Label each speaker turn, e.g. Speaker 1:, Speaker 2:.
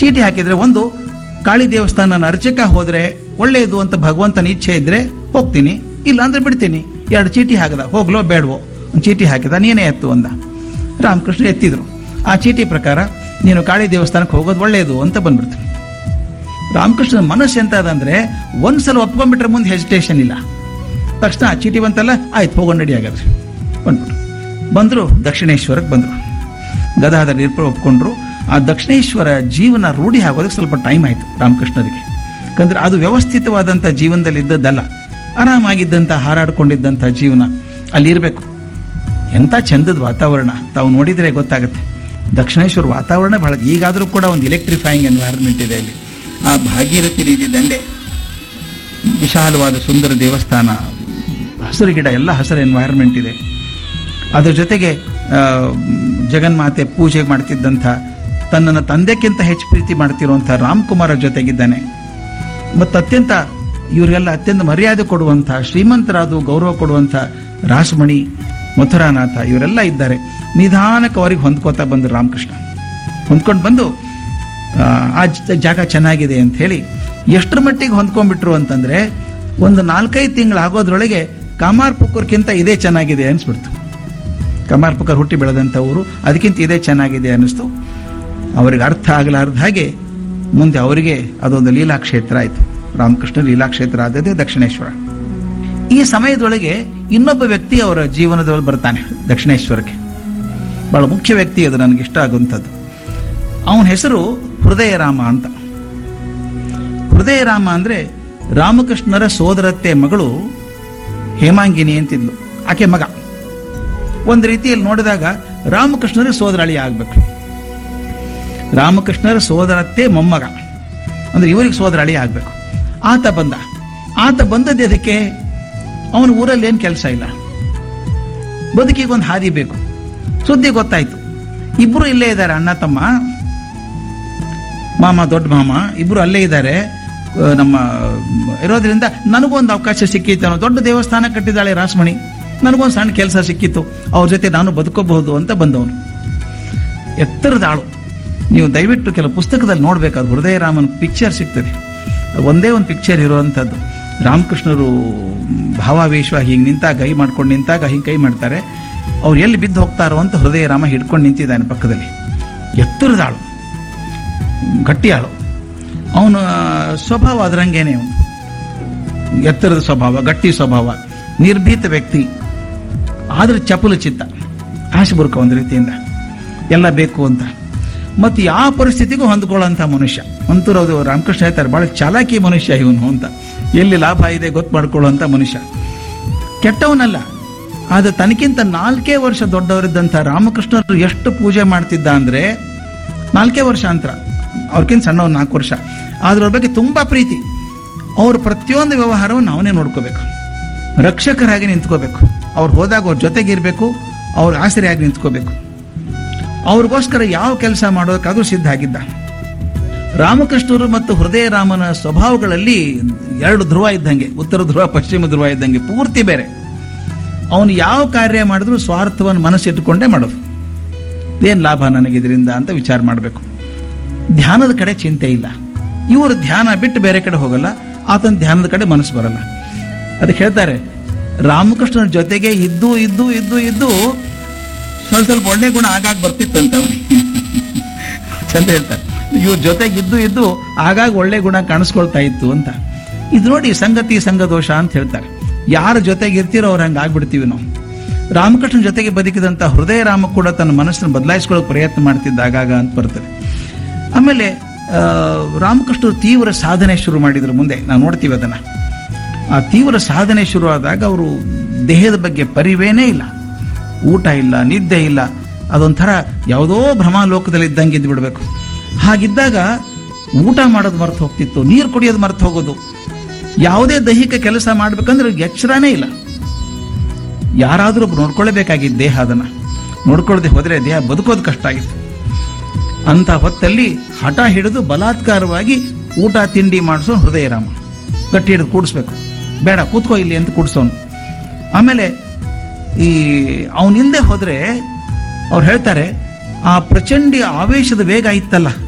Speaker 1: ಚೀಟಿ ಹಾಕಿದ್ರೆ ಒಂದು ಕಾಳಿ ದೇವಸ್ಥಾನ ಅರ್ಚಕ ಹೋದ್ರೆ ಒಳ್ಳೆಯದು ಅಂತ ಭಗವಂತನ ಇಚ್ಛೆ ಇದ್ರೆ ಹೋಗ್ತೀನಿ ಇಲ್ಲ ಅಂದ್ರೆ ಬಿಡ್ತೀನಿ ಎರಡು ಚೀಟಿ ಹಾಕದ ಹೋಗ್ಲೋ ಬೇಡವೋ ಒಂದು ಚೀಟಿ ಹಾಕಿದ ನೀನೇ ಎತ್ತು ಅಂದ ರಾಮಕೃಷ್ಣ ಎತ್ತಿದ್ರು ಆ ಚೀಟಿ ಪ್ರಕಾರ ನೀನು ಕಾಳಿ ದೇವಸ್ಥಾನಕ್ಕೆ ಹೋಗೋದು ಒಳ್ಳೆಯದು ಅಂತ ಬಂದ್ಬಿಡ್ತೀನಿ ರಾಮಕೃಷ್ಣನ ಮನಸ್ಸು ಎಂತ ಅದಂದ್ರೆ ಒಂದ್ಸಲ ಒಪ್ಕೊಂಡ್ಬಿಟ್ರೆ ಮುಂದೆ ಹೆಸಿಟೇಷನ್ ಇಲ್ಲ ತಕ್ಷಣ ಆ ಚೀಟಿ ಬಂತಲ್ಲ ಆಯ್ತು ಹೋಗೋಣ ನಡಿ ಹಾಗಾದ್ರೆ ಬಂದ್ಬಿಟ್ರು ಬಂದ್ರು ದಕ್ಷಿಣೇಶ್ವರಕ್ಕೆ ಬಂದ್ರು ಗದಾಧರ ನಿರ್ಪರ ಒಪ್ಕೊಂಡ್ರು ಆ ದಕ್ಷಿಣೇಶ್ವರ ಜೀವನ ರೂಢಿ ಆಗೋದಕ್ಕೆ ಸ್ವಲ್ಪ ಟೈಮ್ ಆಯ್ತು ರಾಮಕೃಷ್ಣರಿಗೆ ಯಾಕಂದ್ರೆ ಅದು ವ್ಯವಸ್ಥಿತವಾದಂಥ ಜೀವನದಲ್ಲಿ ಇದ್ದದ್ದಲ್ಲ ಆರಾಮಾಗಿದ್ದಂಥ ಹಾರಾಡ್ಕೊಂಡಿದ್ದಂಥ ಜೀವನ ಅಲ್ಲಿ ಇರಬೇಕು ಎಂಥ ಚಂದದ ವಾತಾವರಣ ತಾವು ನೋಡಿದರೆ ಗೊತ್ತಾಗುತ್ತೆ ದಕ್ಷಿಣೇಶ್ವರ ವಾತಾವರಣ ಬಹಳ ಈಗಾದರೂ ಕೂಡ ಒಂದು ಎಲೆಕ್ಟ್ರಿಫೈಯಿಂಗ್ ಎನ್ವೈರನ್ಮೆಂಟ್ ಇದೆ ಅಲ್ಲಿ ಆ ಭಾಗೀರಥಿ ರೀತಿ ದಂಡೆ ವಿಶಾಲವಾದ ಸುಂದರ ದೇವಸ್ಥಾನ ಹಸಿರು ಗಿಡ ಎಲ್ಲ ಹಸಿರು ಎನ್ವೈರನ್ಮೆಂಟ್ ಇದೆ ಅದ್ರ ಜೊತೆಗೆ ಆ, ಜಗನ್ಮಾತೆ ಪೂಜೆ ಮಾಡ್ತಿದ್ದಂಥ ತನ್ನನ್ನು ತಂದೆಕ್ಕಿಂತ ಹೆಚ್ಚು ಪ್ರೀತಿ ಮಾಡ್ತಿರುವಂಥ ರಾಮ್ಕುಮಾರ ಜೊತೆಗಿದ್ದಾನೆ ಮತ್ತು ಅತ್ಯಂತ ಇವರಿಗೆಲ್ಲ ಅತ್ಯಂತ ಮರ್ಯಾದೆ ಕೊಡುವಂಥ ಶ್ರೀಮಂತರಾದು ಗೌರವ ಕೊಡುವಂಥ ರಾಸಮಣಿ ಮಥುರಾನಾಥ ಇವರೆಲ್ಲ ಇದ್ದಾರೆ ನಿಧಾನಕ್ಕೆ ಅವ್ರಿಗೆ ಹೊಂದ್ಕೋತಾ ಬಂದರು ರಾಮಕೃಷ್ಣ ಹೊಂದ್ಕೊಂಡು ಬಂದು ಆ, ಆ ಜ- ಜಾಗ ಚೆನ್ನಾಗಿದೆ ಅಂತ ಹೇಳಿ ಎಷ್ಟರ ಮಟ್ಟಿಗೆ ಹೊಂದ್ಕೊಂಡ್ಬಿಟ್ರು ಅಂತಂದ್ರೆ ಒಂದು ನಾಲ್ಕೈದು ತಿಂಗಳು ಆಗೋದ್ರೊಳಗೆ ಕಾಮಾರ್ ಪುಕ್ಕರ್ಕಿಂತ ಇದೇ ಚೆನ್ನಾಗಿದೆ ಅನಿಸ್ಬಿಡ್ತು ಕಮಾರ್ ಪುಕ್ಕರ್ ಹುಟ್ಟಿ ಬೆಳೆದಂಥ ಊರು ಅದಕ್ಕಿಂತ ಇದೇ ಚೆನ್ನಾಗಿದೆ ಅನ್ನಿಸ್ತು ಅವರಿಗೆ ಅರ್ಥ ಆಗಲಾರ್ದ ಹಾಗೆ ಮುಂದೆ ಅವರಿಗೆ ಅದೊಂದು ಲೀಲಾಕ್ಷೇತ್ರ ಆಯಿತು ರಾಮಕೃಷ್ಣ ಲೀಲಾಕ್ಷೇತ್ರ ಆದದೇ ದಕ್ಷಿಣೇಶ್ವರ ಈ ಸಮಯದೊಳಗೆ ಇನ್ನೊಬ್ಬ ವ್ಯಕ್ತಿ ಅವರ ಜೀವನದೊಳಗೆ ಬರ್ತಾನೆ ದಕ್ಷಿಣೇಶ್ವರಕ್ಕೆ ಬಹಳ ಮುಖ್ಯ ವ್ಯಕ್ತಿ ಅದು ನನಗೆ ಇಷ್ಟ ಆಗುವಂಥದ್ದು ಅವನ ಹೆಸರು ಹೃದಯರಾಮ ಅಂತ ಹೃದಯರಾಮ ಅಂದ್ರೆ ರಾಮಕೃಷ್ಣರ ಸೋದರತ್ತೆ ಮಗಳು ಹೇಮಾಂಗಿನಿ ಅಂತಿದ್ಲು ಆಕೆ ಮಗ ಒಂದು ರೀತಿಯಲ್ಲಿ ನೋಡಿದಾಗ ರಾಮಕೃಷ್ಣರ ಸೋದರಳಿ ಆಗ್ಬೇಕು ರಾಮಕೃಷ್ಣರ ಸೋದರತ್ತೆ ಮೊಮ್ಮಗ ಅಂದ್ರೆ ಇವರಿಗೆ ಸೋದರಳಿ ಆಗ್ಬೇಕು ಆತ ಬಂದ ಆತ ಬಂದದ್ದು ಅದಕ್ಕೆ ಅವನ ಊರಲ್ಲಿ ಏನು ಕೆಲಸ ಇಲ್ಲ ಬದುಕಿಗೊಂದು ಹಾದಿ ಬೇಕು ಸುದ್ದಿ ಗೊತ್ತಾಯ್ತು ಇಬ್ರು ಇಲ್ಲೇ ಇದ್ದಾರೆ ಅಣ್ಣ ತಮ್ಮ ಮಾಮ ದೊಡ್ಡ ಮಾಮ ಇಬ್ರು ಅಲ್ಲೇ ಇದ್ದಾರೆ ಆ, ನಮ್ಮ ಇರೋದ್ರಿಂದ ನನಗೊಂದು ಅವಕಾಶ ಸಿಕ್ಕಿತ್ತು ಅನ್ನೋ ದೊಡ್ಡ ದೇವಸ್ಥಾನ ಕಟ್ಟಿದ್ದಾಳೆ ರಾಸಮಣಿ ನನಗೊಂದು ಸಣ್ಣ ಕೆಲಸ ಸಿಕ್ಕಿತ್ತು ಅವ್ರ ಜೊತೆ ನಾನು ಬದುಕೋಬಹುದು ಅಂತ ಬಂದವನು ಎತ್ತರದ ಆಳು ನೀವು ದಯವಿಟ್ಟು ಕೆಲವು ಪುಸ್ತಕದಲ್ಲಿ ನೋಡ್ಬೇಕಾದ್ರೆ ಹೃದಯರಾಮನ್ ಪಿಕ್ಚರ್ ಸಿಗ್ತದೆ ಒಂದೇ ಒಂದು ಪಿಕ್ಚರ್ ಇರುವಂಥದ್ದು ರಾಮಕೃಷ್ಣರು ಭಾವಾವೇಶ ಹೀಗೆ ನಿಂತಾಗ ಕೈ ಮಾಡ್ಕೊಂಡು ನಿಂತಾಗ ಹಿಂಗೆ ಕೈ ಮಾಡ್ತಾರೆ ಅವ್ರು ಎಲ್ಲಿ ಬಿದ್ದು ಹೋಗ್ತಾರೋ ಅಂತ ಹೃದಯರಾಮ ಹಿಡ್ಕೊಂಡು ನಿಂತಿದ್ದಾನೆ ಪಕ್ಕದಲ್ಲಿ ಎತ್ತರದ ಆಳು ಗಟ್ಟಿ ಆಳು ಅವನ ಸ್ವಭಾವ ಅದರಂಗೇನೆ ಅವನು ಎತ್ತರದ ಸ್ವಭಾವ ಗಟ್ಟಿ ಸ್ವಭಾವ ನಿರ್ಭೀತ ವ್ಯಕ್ತಿ ಆದ್ರೆ ಚಪಲ ಚಿತ್ತ ಆಶಬುರ್ಕ ಒಂದು ರೀತಿಯಿಂದ ಎಲ್ಲ ಬೇಕು ಅಂತ ಮತ್ತು ಯಾವ ಪರಿಸ್ಥಿತಿಗೂ ಹೊಂದ್ಕೊಳ್ಳೋಂಥ ಮನುಷ್ಯ ಅಂತೂ ಅದು ರಾಮಕೃಷ್ಣ ಹೇಳ್ತಾರೆ ಬಹಳ ಚಾಲಾಕಿ ಮನುಷ್ಯ ಇವನು ಅಂತ ಎಲ್ಲಿ ಲಾಭ ಇದೆ ಗೊತ್ತು ಮಾಡ್ಕೊಳ್ಳುವಂಥ ಮನುಷ್ಯ ಕೆಟ್ಟವನಲ್ಲ ಆದ್ರೆ ತನಗಿಂತ ನಾಲ್ಕೇ ವರ್ಷ ದೊಡ್ಡವರಿದ್ದಂಥ ರಾಮಕೃಷ್ಣರು ಎಷ್ಟು ಪೂಜೆ ಮಾಡ್ತಿದ್ದ ಅಂದ್ರೆ ನಾಲ್ಕೇ ವರ್ಷ ಅಂತರ ಅವ್ರಕ್ಕಿಂತ ಸಣ್ಣವ್ ನಾಲ್ಕು ವರ್ಷ ಆದ್ರೆ ಅವ್ರ ಬಗ್ಗೆ ತುಂಬಾ ಪ್ರೀತಿ ಅವ್ರ ಪ್ರತಿಯೊಂದು ವ್ಯವಹಾರವನ್ನು ಅವನೇ ನೋಡ್ಕೋಬೇಕು ರಕ್ಷಕರಾಗಿ ನಿಂತ್ಕೋಬೇಕು ಅವ್ರು ಹೋದಾಗ ಅವ್ರ ಜೊತೆಗಿರ್ಬೇಕು ಅವ್ರ ಆಸರೆಯಾಗಿ ನಿಂತ್ಕೋಬೇಕು ಅವ್ರಿಗೋಸ್ಕರ ಯಾವ ಕೆಲಸ ಮಾಡೋದಕ್ಕಾದ್ರೂ ಸಿದ್ಧ ಆಗಿದ್ದ ರಾಮಕೃಷ್ಣರು ಮತ್ತು ಹೃದಯರಾಮನ ಸ್ವಭಾವಗಳಲ್ಲಿ ಎರಡು ಧ್ರುವ ಇದ್ದಂಗೆ ಉತ್ತರ ಧ್ರುವ ಪಶ್ಚಿಮ ಧ್ರುವ ಇದ್ದಂಗೆ ಪೂರ್ತಿ ಬೇರೆ ಅವನು ಯಾವ ಕಾರ್ಯ ಮಾಡಿದ್ರು ಸ್ವಾರ್ಥವನ್ನು ಮನಸ್ಸಿಟ್ಟುಕೊಂಡೇ ಮಾಡೋದು ಏನ್ ಲಾಭ ನನಗೆ ಇದರಿಂದ ಅಂತ ವಿಚಾರ ಮಾಡಬೇಕು ಧ್ಯಾನದ ಕಡೆ ಚಿಂತೆ ಇಲ್ಲ ಇವರು ಧ್ಯಾನ ಬಿಟ್ಟು ಬೇರೆ ಕಡೆ ಹೋಗಲ್ಲ ಆತನ ಧ್ಯಾನದ ಕಡೆ ಮನಸ್ಸು ಬರಲ್ಲ ಅದಕ್ಕೆ ಹೇಳ್ತಾರೆ ರಾಮಕೃಷ್ಣನ ಜೊತೆಗೆ ಇದ್ದು ಇದ್ದು ಇದ್ದು ಇದ್ದು ಸ್ವಲ್ಪ ಸ್ವಲ್ಪ ಒಳ್ಳೆ ಗುಣ ಆಗಾಗ ಬರ್ತಿತ್ತಂತ ಅವನಿಗೆ ಚಂದ ಹೇಳ್ತಾರೆ ಇವ್ರ ಜೊತೆಗೆ ಇದ್ದು ಇದ್ದು ಆಗಾಗ ಒಳ್ಳೆ ಗುಣ ಕಾಣಿಸ್ಕೊಳ್ತಾ ಇತ್ತು ಅಂತ ಇದು ನೋಡಿ ಸಂಗತಿ ಸಂಘದೋಷ ಅಂತ ಹೇಳ್ತಾರೆ ಯಾರ ಜೊತೆಗೆ ಇರ್ತೀರೋ ಅವ್ರು ಹಂಗೆ ಆಗ್ಬಿಡ್ತೀವಿ ನಾವು ರಾಮಕೃಷ್ಣನ ಜೊತೆಗೆ ಬದುಕಿದಂಥ ಹೃದಯ ರಾಮ ಕೂಡ ತನ್ನ ಮನಸ್ಸನ್ನು ಬದಲಾಯಿಸ್ಕೊಳ್ಳೋಕೆ ಪ್ರಯತ್ನ ಮಾಡ್ತಿದ್ದ ಆಗಾಗ ಅಂತ ಬರ್ತದೆ ಆಮೇಲೆ ಆ, ರಾಮಕೃಷ್ಣರು ತೀವ್ರ ಸಾಧನೆ ಶುರು ಮಾಡಿದ್ರು ಮುಂದೆ ನಾವು ನೋಡ್ತೀವಿ ಅದನ್ನ ಆ ತೀವ್ರ ಸಾಧನೆ ಶುರುವಾದಾಗ ಅವರು ದೇಹದ ಬಗ್ಗೆ ಪರಿವೇನೇ ಇಲ್ಲ ಊಟ ಇಲ್ಲ ನಿದ್ದೆ ಇಲ್ಲ ಅದೊಂಥರ ಯಾವುದೋ ಭ್ರಮಾಲೋಕದಲ್ಲಿ ಇದ್ದಂಗೆ ಇದ್ದು ಬಿಡಬೇಕು ಹಾಗಿದ್ದಾಗ ಊಟ ಮಾಡೋದು ಮರ್ತು ಹೋಗ್ತಿತ್ತು ನೀರು ಕುಡಿಯೋದು ಮರ್ತು ಹೋಗೋದು ಯಾವುದೇ ದೈಹಿಕ ಕೆಲಸ ಮಾಡ್ಬೇಕಂದ್ರೆ ಎಚ್ಚರನೇ ಇಲ್ಲ ಯಾರಾದರೂ ಒಬ್ರು ನೋಡ್ಕೊಳ್ಳೇಬೇಕಾಗಿತ್ತು ದೇಹ ಅದನ್ನ ನೋಡ್ಕೊಳ್ಳದೆ ಹೋದ್ರೆ ದೇಹ ಬದುಕೋದು ಕಷ್ಟ ಆಗಿತ್ತು ಅಂತ ಹೊತ್ತಲ್ಲಿ ಹಠ ಹಿಡಿದು ಬಲಾತ್ಕಾರವಾಗಿ ಊಟ ತಿಂಡಿ ಮಾಡಿಸೋ ಹೃದಯರಾಮ ಗಟ್ಟಿ ಹಿಡಿದು ಕೂಡಿಸ್ಬೇಕು ಬೇಡ ಕೂತ್ಕೋ ಇಲ್ಲಿ ಅಂತ ಕೂಡಿಸೋನು ಆಮೇಲೆ ಈ ಅವನಿಂದೆ ಹೋದ್ರೆ ಅವ್ರು ಹೇಳ್ತಾರೆ ಆ ಪ್ರಚಂಡಿ ಆವೇಶದ ವೇಗ ಇತ್ತಲ್ಲ